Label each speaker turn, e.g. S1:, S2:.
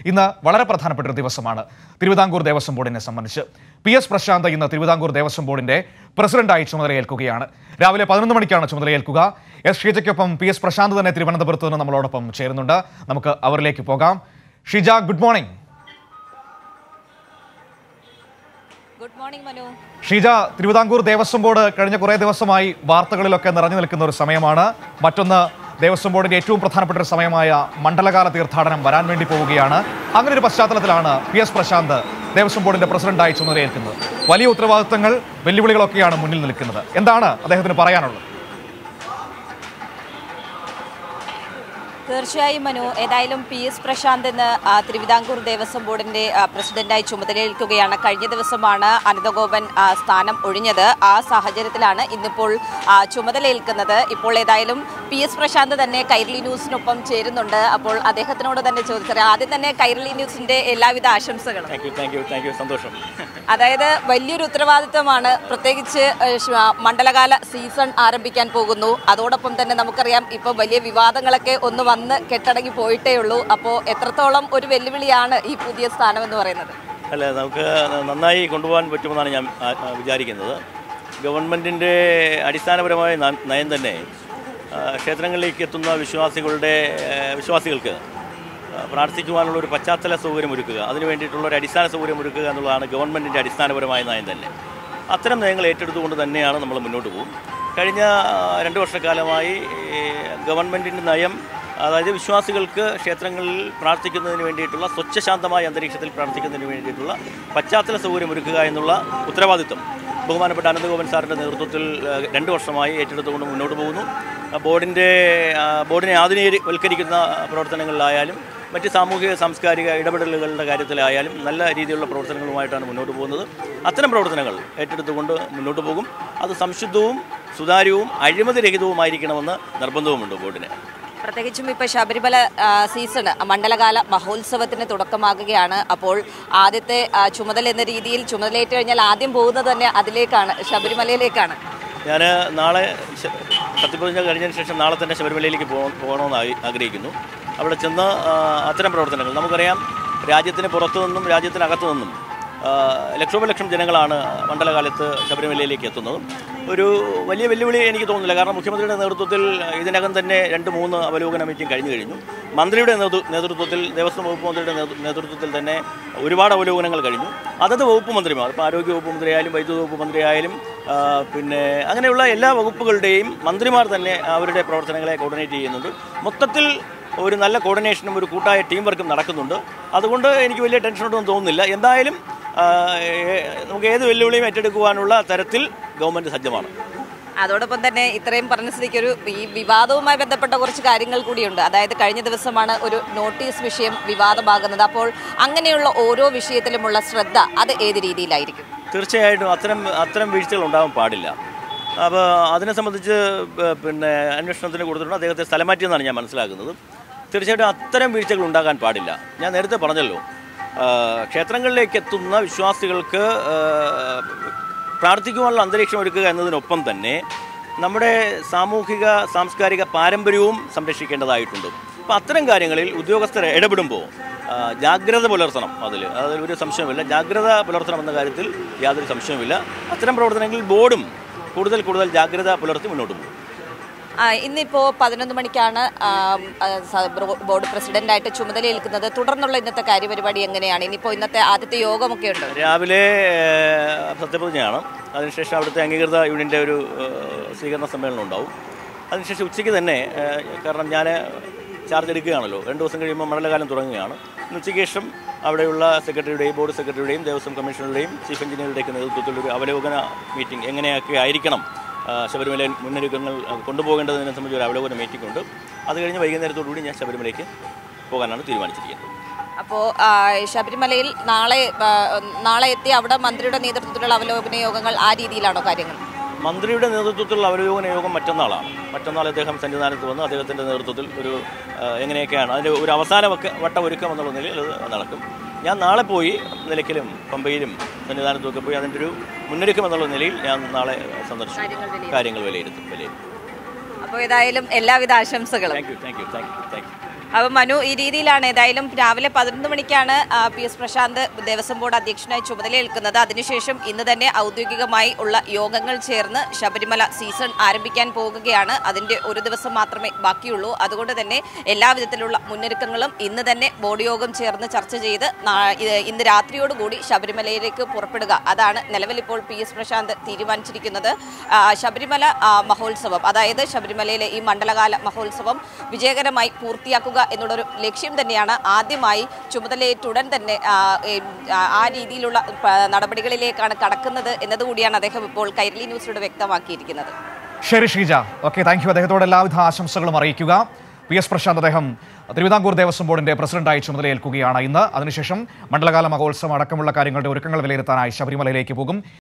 S1: ഇന്ന് വളരെ പ്രധാനപ്പെട്ട ഒരു ദിവസമാണ് തിരുവിതാംകൂർ ദേവസ്വം ബോർഡിനെ സംബന്ധിച്ച് പി എസ് പ്രശാന്ത് ഇന്ന് തിരുവിതാംകൂർ ദേവസ്വം ബോർഡിന്റെ പ്രസിഡന്റായി ചുമതലയേൽക്കുകയാണ് രാവിലെ പതിനൊന്ന് മണിക്കാണ് ചുമതലയേൽക്കുക എസ് ഷീജയ്ക്കൊപ്പം പി എസ് പ്രശാന്ത് തന്നെ തിരുവനന്തപുരത്ത് നിന്ന് നമ്മളോടൊപ്പം ചേരുന്നുണ്ട് നമുക്ക് അവരിലേക്ക് പോകാം Sheeja good morning
S2: good morning Manu
S1: Sheeja Thiruvithamkoor Devaswom board കഴിഞ്ഞ കുറേ ദിവസമായി വാർത്തകളിലൊക്കെ നിറഞ്ഞു നിൽക്കുന്ന ഒരു സമയമാണ് മറ്റൊന്ന് ദേവസ്വം ബോർഡിന്റെ ഏറ്റവും പ്രധാനപ്പെട്ട ഒരു സമയമായ മണ്ഡലകാല തീർത്ഥാടനം വരാൻ വേണ്ടി പോവുകയാണ് അങ്ങനെ ഒരു പശ്ചാത്തലത്തിലാണ് പി എസ് പ്രശാന്ത് ദേവസ്വം ബോർഡിന്റെ പ്രസിഡന്റായി ചുമതലയേൽക്കുന്നത് വലിയ ഉത്തരവാദിത്തങ്ങൾ വെല്ലുവിളികളൊക്കെയാണ് മുന്നിൽ നിൽക്കുന്നത് എന്താണ് അദ്ദേഹത്തിന് പറയാനുള്ളത്
S2: തീർച്ചയായും മനു ഏതായാലും പി എസ് പ്രശാന്ത് ഇന്ന് ആ, തിരുവിതാംകൂർ ദേവസ്വം ബോർഡിന്റെ ആ, പ്രസിഡന്റായി ചുമതലയേൽക്കുകയാണ് കഴിഞ്ഞ ദിവസമാണ് അനന്തഗോപൻ ആ, സ്ഥാനം ഒഴിഞ്ഞത് ആ സാഹചര്യത്തിലാണ് ഇന്നിപ്പോൾ ആ, ചുമതലയേൽക്കുന്നത് ഇപ്പോൾ ഏതായാലും പി എസ് പ്രശാന്ത് തന്നെ കൈരളി ന്യൂസിനൊപ്പം ചേരുന്നുണ്ട് അപ്പോൾ അദ്ദേഹത്തിനോട് തന്നെ ചോദിച്ചറിയാം ആദ്യം തന്നെ കൈരളി ന്യൂസിന്റെ എല്ലാവിധ ആശംസകളും
S3: thank you thank you thank you സന്തോഷം
S2: അതായത് വലിയൊരു ഉത്തരവാദിത്തമാണ് പ്രത്യേകിച്ച് ഏഹ്, ശ്- മണ്ഡലകാല സീസൺ ആരംഭിക്കാൻ പോകുന്നു അതോടൊപ്പം തന്നെ നമുക്കറിയാം ഇപ്പൊ വലിയ വിവാദങ്ങളൊക്കെ ഒന്ന് വന്ന് കെട്ടടങ്ങി പോയിട്ടേ ഉള്ളൂ അപ്പോൾ എത്രത്തോളം ഒരു വെല്ലുവിളിയാണ് ഈ പുതിയ സ്ഥാനം എന്ന് പറയുന്നത്
S3: അല്ല നമുക്ക് നന്നായി കൊണ്ടുപോകാൻ പറ്റുമെന്നാണ് ഞാൻ ആ- ആ വിചാരിക്കുന്നത് ഗവൺമെൻറ്റിൻ്റെ അടിസ്ഥാനപരമായ ന- നയം തന്നെ ആ, ക്ഷേത്രങ്ങളിലേക്ക് എത്തുന്ന വിശ്വാസികളുടെ ആ, വിശ്വാസികൾക്ക് ആ, പ്രാർത്ഥിക്കുവാനുള്ള ഒരു പശ്ചാത്തല സൗകര്യം ഒരുക്കുക അതിന് വേണ്ടിയിട്ടുള്ള ഒരു അടിസ്ഥാന സൗകര്യം ഒരുക്കുക എന്നുള്ളതാണ് ഗവൺമെൻറ്റിൻ്റെ അടിസ്ഥാനപരമായ നയം തന്നെ അത്തരം നയങ്ങൾ ഏറ്റെടുത്തുകൊണ്ട് തന്നെയാണ് നമ്മൾ മുന്നോട്ട് പോകും കഴിഞ്ഞ ആ, രണ്ട് വർഷക്കാലമായി ഈ ഗവൺമെൻറ്റിൻ്റെ നയം അതായത് വിശ്വാസികൾക്ക് ക്ഷേത്രങ്ങളിൽ പ്രാർത്ഥിക്കുന്നതിന് വേണ്ടിയിട്ടുള്ള സ്വച്ഛശാന്തമായ അന്തരീക്ഷത്തിൽ പ്രാർത്ഥിക്കുന്നതിന് വേണ്ടിയിട്ടുള്ള പശ്ചാത്തല സൗകര്യം ഒരുക്കുക എന്നുള്ള ഉത്തരവാദിത്വം ബഹുമാനപ്പെട്ട അനന്തഗോപൻ സാറിൻ്റെ നേതൃത്വത്തിൽ ആ, രണ്ട് വർഷമായി ഏറ്റെടുത്തുകൊണ്ട് മുന്നോട്ട് പോകുന്നു ആ, ബോർഡിൻ്റെ ആ, ബോർഡിനെ ആധുനികവൽക്കരിക്കുന്ന പ്രവർത്തനങ്ങളിലായാലും മറ്റ് സാമൂഹിക സാംസ്കാരിക ഇടപെടലുകളുടെ കാര്യത്തിലായാലും നല്ല രീതിയിലുള്ള പ്രവർത്തനങ്ങളുമായിട്ടാണ് മുന്നോട്ട് പോകുന്നത് അത്തരം പ്രവർത്തനങ്ങൾ ഏറ്റെടുത്തുകൊണ്ട് മുന്നോട്ട് പോകും അത് സംശുദ്ധവും സുതാര്യവും അഴിമതിരഹിതവുമായിരിക്കണമെന്ന് നിർബന്ധവുമുണ്ട് ബോർഡിന്
S2: പ്രത്യേകിച്ചും ഇപ്പൊ ശബരിമല ആ, സീസൺ മണ്ഡലകാല മഹോത്സവത്തിന് തുടക്കമാകുകയാണ് അപ്പോൾ ആദ്യത്തെ ആ, ചുമതല എന്ന രീതിയിൽ ചുമതലയേറ്റ് കഴിഞ്ഞാൽ ആദ്യം പോകുന്നത് തന്നെ അതിലേക്കാണ് ശബരിമലയിലേക്കാണ്
S3: ഞാൻ നാളെ ശ- സത്യപ്രതിജ്ഞ കഴിഞ്ഞതിന് ശേഷം നാളെ തന്നെ ശബരിമലയിലേക്ക് പോ പോകണമെന്ന് ആയി- ആഗ്രഹിക്കുന്നു അവിടെ ചെന്ന് ആ, അത്തരം പ്രവർത്തനങ്ങൾ നമുക്കറിയാം രാജ്യത്തിന് പുറത്തു നിന്നും രാജ്യത്തിനകത്തു നിന്നും ആ, ലക്ഷോപലക്ഷം ജനങ്ങളാണ് മണ്ഡലകാലത്ത് ശബരിമലയിലേക്ക് എത്തുന്നത് ഒരു വലിയ വെല്ലുവിളി എനിക്ക് തോന്നുന്നില്ല കാരണം മുഖ്യമന്ത്രിയുടെ നേതൃത്വത്തിൽ ഇതിനകം തന്നെ രണ്ട് മൂന്ന് അവലോകന മീറ്റിംഗ് കഴിഞ്ഞു കഴിഞ്ഞു മന്ത്രിയുടെ നേതൃ- നേതൃത്വത്തിൽ ദേവസ്വം വകുപ്പ് മന്ത്രിയുടെ നേതൃ- നേതൃത്വത്തിൽ തന്നെ ഒരുപാട് അവലോകനങ്ങൾ കഴിഞ്ഞു അതത് വകുപ്പ് മന്ത്രിമാർ ഇപ്പോൾ ആരോഗ്യ വകുപ്പ് മന്ത്രിയായാലും വൈദ്യുത വകുപ്പ് മന്ത്രിയായാലും ആ, പിന്നെ അങ്ങനെയുള്ള എല്ലാ വകുപ്പുകളുടെയും മന്ത്രിമാർ തന്നെ അവരുടെ പ്രവർത്തനങ്ങളെ കോർഡിനേറ്റ് ചെയ്യുന്നുണ്ട് മൊത്തത്തിൽ ഒരു നല്ല കോർഡിനേഷനും ഒരു കൂട്ടായ ടീം വർക്കും നടക്കുന്നുണ്ട് അതുകൊണ്ട് എനിക്ക് വലിയ ടെൻഷനൊന്നും തോന്നുന്നില്ല എന്തായാലും ആ, ഏ- നമുക്ക് ഏത് വെല്ലുവിളിയും ഏറ്റെടുക്കുവാനുള്ള തരത്തിൽ ഗവൺമെൻറ് സജ്ജമാണ്
S2: അതോടൊപ്പം തന്നെ ഇത്രയും പറഞ്ഞ സ്ഥിതിക്ക് ഒരു ഈ വിവാദവുമായി ബന്ധപ്പെട്ട കുറച്ച് കാര്യങ്ങൾ കൂടിയുണ്ട് അതായത് കഴിഞ്ഞ ദിവസമാണ് ഒരു നോട്ടീസ് വിഷയം വിവാദമാകുന്നത് അപ്പോൾ അങ്ങനെയുള്ള ഓരോ വിഷയത്തിലുമുള്ള ശ്രദ്ധ അത് ഏത് രീതിയിലായിരിക്കും
S3: തീർച്ചയായിട്ടും അത്തരം അത്തരം വീഴ്ചകൾ ഉണ്ടാവാൻ പാടില്ല അപ്പോൾ അതിനെ സംബന്ധിച്ച് പ- പിന്നെ അന്വേഷണത്തിന് കൊടുത്തിട്ടുണ്ട് അദ്ദേഹത്തെ സ്ഥലം മാറ്റിയെന്നാണ് ഞാൻ മനസ്സിലാക്കുന്നത് തീർച്ചയായിട്ടും അത്തരം വീഴ്ചകൾ ഉണ്ടാകാൻ പാടില്ല ഞാൻ നേരത്തെ പറഞ്ഞല്ലോ ആ, ക്ഷേത്രങ്ങളിലേക്ക് എത്തുന്ന വിശ്വാസികൾക്ക് ആ, പ്രാർത്ഥിക്കുവാനുള്ള അന്തരീക്ഷം ഒരുക്കുക എന്നതിനൊപ്പം തന്നെ നമ്മുടെ സാമൂഹിക സാംസ്കാരിക പാരമ്പര്യവും സംരക്ഷിക്കേണ്ടതായിട്ടുണ്ട് അപ്പോൾ അത്തരം കാര്യങ്ങളിൽ ഉദ്യോഗസ്ഥർ ഇടപെടുമ്പോൾ ആ, ജാഗ്രത പുലർത്തണം അതിൽ അതിൽ ഒരു സംശയമില്ല ജാഗ്രത പുലർത്തണം എന്ന കാര്യത്തിൽ യാതൊരു സംശയവുമില്ല അത്തരം പ്രവർത്തനങ്ങളിൽ ബോർഡും കൂടുതൽ കൂടുതൽ ജാഗ്രത പുലർത്തി മുന്നോട്ട് പോകും
S2: ആ, ഇന്നിപ്പോ പതിനൊന്ന് മണിക്കാണ് ആം, ആ, സ- ബ്രോ- ബോർഡ് പ്രസിഡന്റായിട്ട് ചുമതലയേൽക്കുന്നത് തുടർന്നുള്ള ഇന്നത്തെ കാര്യപരിപാടി എങ്ങനെയാണ് ഇനിയിപ്പോ ഇന്നത്തെ ആദ്യത്തെ യോഗമൊക്കെ ഉണ്ട്
S3: രാവിലെ ഏഹ്, സത്യപ്രതിജ്ഞയാണ് അതിനുശേഷം അവിടുത്തെ അംഗീകൃത യൂണിയൻ്റെ ഒരു ഏഹ്, സ്വീകരണ സമ്മേളനം ഉണ്ടാവും അതിനുശേഷം ഉച്ചയ്ക്ക് തന്നെ ഏഹ്, കാരണം ഞാൻ ചാർജ് എടുക്കുകയാണല്ലോ രണ്ട് ദിവസം കഴിയുമ്പോൾ മണ്ഡലകാലം തുടങ്ങുകയാണ് ഇന്ന് ഉച്ചയ്ക്ക് ശേഷം അവിടെയുള്ള സെക്രട്ടറിയുടെയും ബോർഡ് സെക്രട്ടറിയുടെയും ദേവസ്വം കമ്മീഷണറുടെയും ചീഫ് എഞ്ചിനീയറുടെയൊക്കെ നേതൃത്വത്തിൽ ഒരു അവലോകന മീറ്റിംഗ് എങ്ങനെയൊക്കെ ആയിരിക്കണം ആ, ശബരിമല മുന്നൊരുക്കങ്ങൾ ആ, കൊണ്ടുപോകേണ്ടതിനെ സംബന്ധിച്ച് ഒരു അവലോകന മീറ്റിംഗ് ഉണ്ട് അത് കഴിഞ്ഞ് വൈകുന്നേരത്തോടുകൂടി ഞാൻ ശബരിമലയ്ക്ക് പോകാനാണ് തീരുമാനിച്ചിരിക്കുന്നത്
S2: അപ്പോ ആ, ശബരിമലയിൽ നാളെ ആ, നാളെ എത്തി അവിടെ മന്ത്രിയുടെ നേതൃത്വത്തിലുള്ള അവലോകന യോഗങ്ങൾ ആ രീതിയിലാണോ കാര്യങ്ങൾ
S3: മന്ത്രിയുടെ നേതൃത്വത്തിലുള്ള അവലോകന യോഗം മറ്റന്നാളാണ് മറ്റന്നാൾ അദ്ദേഹം സന്നിധാനത്ത് വന്ന് അദ്ദേഹത്തിൻ്റെ നേതൃത്വത്തിൽ ഒരു ആ, എങ്ങനെയൊക്കെയാണ് അതിൻ്റെ ഒരു അവസാന വക്ക- വട്ട ഒരുക്കം എന്നുള്ള നിലയിൽ അത് നടക്കും ഞാൻ നാളെ പോയി നിലയ്ക്കലും പമ്പയിലും സന്നിധാനത്തും ഒക്കെ പോയി അതിൻ്റെ ഒരു മുന്നൊരുക്കം എന്നുള്ള നിലയിൽ ഞാൻ നാളെ സന്ദർശിക്കും
S2: കാര്യങ്ങൾ വിലയിരുത്തും.
S3: കാര്യങ്ങൾ വിലയിരുത്തും വിലയിരുത്തും
S2: അപ്പോൾ ഏതായാലും എല്ലാവിധ ആശംസകളും
S3: thank you thank you thank you thank you
S2: അപ്പം മനു ഈ രീതിയിലാണ് ഏതായാലും രാവിലെ പതിനൊന്ന് മണിക്കാണ് ആ, P S Prashant Devaswom board അധ്യക്ഷനായി ചുമതലയേൽക്കുന്നത് അതിനുശേഷം ഇന്ന് തന്നെ ഔദ്യോഗികമായി ഉള്ള യോഗങ്ങൾ ചേർന്ന് ശബരിമല സീസൺ ആരംഭിക്കാൻ പോകുകയാണ് അതിന്റെ ഒരു ദിവസം മാത്രമേ ബാക്കിയുള്ളൂ അതുകൊണ്ട് തന്നെ എല്ലാവിധത്തിലുള്ള മുന്നൊരുക്കങ്ങളും ഇന്ന് തന്നെ ബോർഡ് യോഗം ചേർന്ന് ചർച്ച ചെയ്ത് നാ- ഇത് ഇന്ന് രാത്രിയോടുകൂടി ശബരിമലയിലേക്ക് പുറപ്പെടുക അതാണ് നിലവിൽ ഇപ്പോൾ പി എസ് പ്രശാന്ത് തീരുമാനിച്ചിരിക്കുന്നത് ആ, ശബരിമല ആ, മഹോത്സവം അതായത് ശബരിമലയിലെ ഈ മണ്ഡലകാല മഹോത്സവം വിജയകരമായി പൂർത്തിയാക്കുക എന്നുള്ളൊരു ലക്ഷ്യം തന്നെയാണ് ആദ്യമായി ചുമതലയേറ്റുടൻ തന്നെ ആ, ഏ, ആ, ആ രീതിയിലുള്ള പ- നടപടികളിലേക്കാണ് കടക്കുന്നത് എന്നതുകൂടിയാണ് അദ്ദേഹം ഇപ്പോൾ കൈരളി ന്യൂസിലൂടെ വ്യക്തമാക്കിയിരിക്കുന്നത്
S1: ശരി ഷീജ ഓക്കെ താങ്ക് യു അദ്ദേഹത്തോട് എല്ലാവിധ ആശംസകളും അറിയിക്കുക പി എസ് പ്രശാന്ത് അദ്ദേഹം തിരുവിതാംകൂർ ദേവസ്വം ബോർഡിന്റെ പ്രസിഡന്റായി ചുമതലയേൽക്കുകയാണ് ഇന്ന് അതിനുശേഷം മണ്ഡലകാല മഹോത്സവം അടക്കമുള്ള കാര്യങ്ങളുടെ ഒരുക്കങ്ങൾ വിലയിരുത്താനായി ശബരിമലയിലേക്ക് പോകും